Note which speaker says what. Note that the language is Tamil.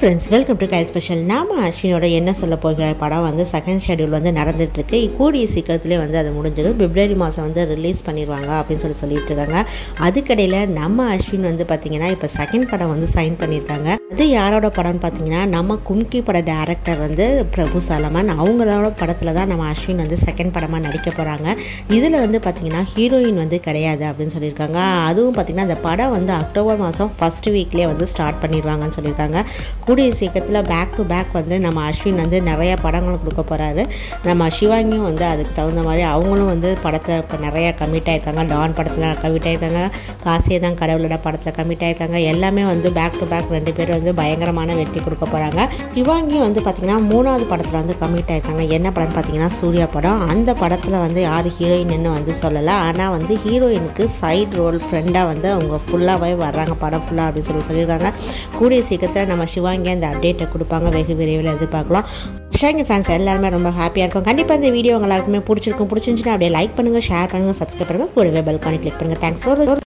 Speaker 1: friends welcome to Kyle special நாம அஸ்வினோட என்ன சொல்ல போகிற படம் வந்து செகண்ட் ஷெடியூல் வந்து நடந்துட்டுருக்கு கூடிய சீக்கிரத்துலேயே வந்து அது முடிஞ்சிடும் பிப்ரவரி மாதம் வந்து ரிலீஸ் பண்ணிடுவாங்க அப்படின்னு சொல்லி சொல்லிட்டு இருக்காங்க அதுக்கடையில் நம்ம அஸ்வின் வந்து பார்த்திங்கன்னா இப்போ செகண்ட் படம் வந்து சைன் பண்ணியிருக்காங்க அது யாரோட படம்னு பார்த்தீங்கன்னா நம்ம கும்கி பட டேரக்டர் வந்து பிரபு சாலமன் அவங்களோட படத்தில் தான் நம்ம அஸ்வின் வந்து செகண்ட் படமாக நடிக்க போகிறாங்க இதில் வந்து பார்த்திங்கன்னா ஹீரோயின் வந்து கிடையாது அப்படின்னு சொல்லியிருக்காங்க அதுவும் பார்த்திங்கன்னா அந்த படம் வந்து அக்டோபர் மாதம் ஃபஸ்ட் வீக்லேயே வந்து ஸ்டார்ட் பண்ணிடுவாங்கன்னு சொல்லியிருக்காங்க கூடிய சீக்கிரத்தில் பேக் டு பேக் வந்து நம்ம அஸ்வின் வந்து நிறைய படங்கள் கொடுக்க போகிறாரு நம்ம சிவாங்கியும் வந்து அதுக்கு தகுந்த மாதிரி அவங்களும் வந்து படத்தில் இப்போ நிறையா கமிட் ஆயிருக்காங்க டான் படத்தில் கமிட் ஆயிருக்காங்க காசியே தான் கடவுளோட படத்தில் கமிட் ஆயிருக்காங்க எல்லாமே வந்து பேக் டு பேக் ரெண்டு பேரும் வந்து பயங்கரமான வெற்றி கொடுக்க போகிறாங்க சிவாங்கியும் வந்து பார்த்திங்கன்னா மூணாவது படத்தில் வந்து கமிட் ஆயிருக்காங்க என்ன படம்னு பார்த்தீங்கன்னா சூர்யா படம் அந்த படத்தில் வந்து யார் ஹீரோயின்னு வந்து சொல்லலை ஆனால் வந்து ஹீரோயினுக்கு சைடு ரோல் ஃப்ரெண்டாக வந்து அவங்க ஃபுல்லாகவே வர்றாங்க படம் ஃபுல்லாக அப்படின்னு சொல்லி சொல்லியிருக்காங்க கூடிய சீக்கிரத்தில் நம்ம சிவாங்கி அந்த அப்டேட்டை கொடுப்பாங்க வெகு விரைவில் எதிர்பார்க்கலாம் ஷாங்கி ஃபேன்ஸ் எல்லாருமே ரொம்ப ஹாப்பியாக இருக்கும் கண்டிப்பாக இந்த வீடியோ உங்க எல்லாருக்குமே பிடிச்சிருக்கும் பிடிச்சிருந்துச்சுன்னா அப்படியே லைக் பண்ணுங்கள் ஷேர் பண்ணுங்கள் சப்ஸ்கிரைப் பண்ணுங்கள் கூடவே பெல்கானி கிளிக் பண்ணுங்கள் தேங்க்ஸ் ஃபார்